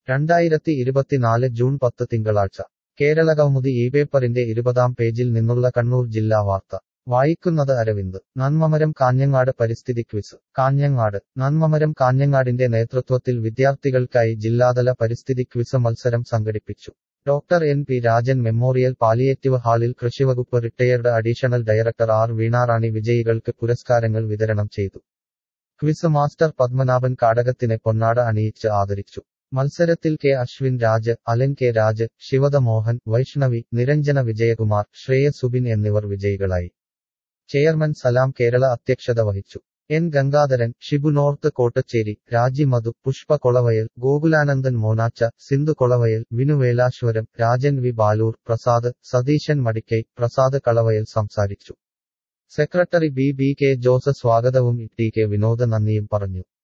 രണ്ടായിരത്തി ഇരുപത്തിനാല് ജൂൺ പത്ത് തിങ്കളാഴ്ച കേരളകൗമുദി ഈ പേപ്പറിന്റെ ഇരുപതാം പേജിൽ നിന്നുള്ള കണ്ണൂർ ജില്ലാ വാർത്ത വായിക്കുന്നത് അരവിന്ദ് നന്മമരം കാഞ്ഞങ്ങാട് പരിസ്ഥിതി ക്വിസ് കാഞ്ഞങ്ങാട് നന്മമരം കാഞ്ഞങ്ങാടിന്റെ നേതൃത്വത്തിൽ വിദ്യാർത്ഥികൾക്കായി ജില്ലാതല പരിസ്ഥിതി ക്വിസ് മത്സരം സംഘടിപ്പിച്ചു doctor N P Rajan memorial palliative ഹാളിൽ കൃഷിവകുപ്പ് retired additional director R Veenarani വിജയികൾക്ക് പുരസ്കാരങ്ങൾ വിതരണം ചെയ്തു ക്വിസ് മാസ്റ്റർ പത്മനാഭൻ കാടകത്തിനെ പൊന്നാട അണിയിച്ച് ആദരിച്ചു മത്സരത്തിൽ K Ashwin Raj Alan K Raj Shivada Mohan Vaishnavi Niranjana Vijayakumar Shreya Subin എന്നിവർ വിജയികളായി ചെയർമാൻ സലാം കേരള അധ്യക്ഷത വഹിച്ചു N Gangadharan Shibu North Kottacheri Raji Madhu Pushpa Kolavayal Gokulanandan Monacha Sindhu Kolavayal Vinu Velashwaram Rajan V Baloor Prasad Satheesan Madikkai Prasad Kalavayal സംസാരിച്ചു secretary B B K Jose സ്വാഗതവും ടി കെ വിനോദ് നന്ദിയും പറഞ്ഞു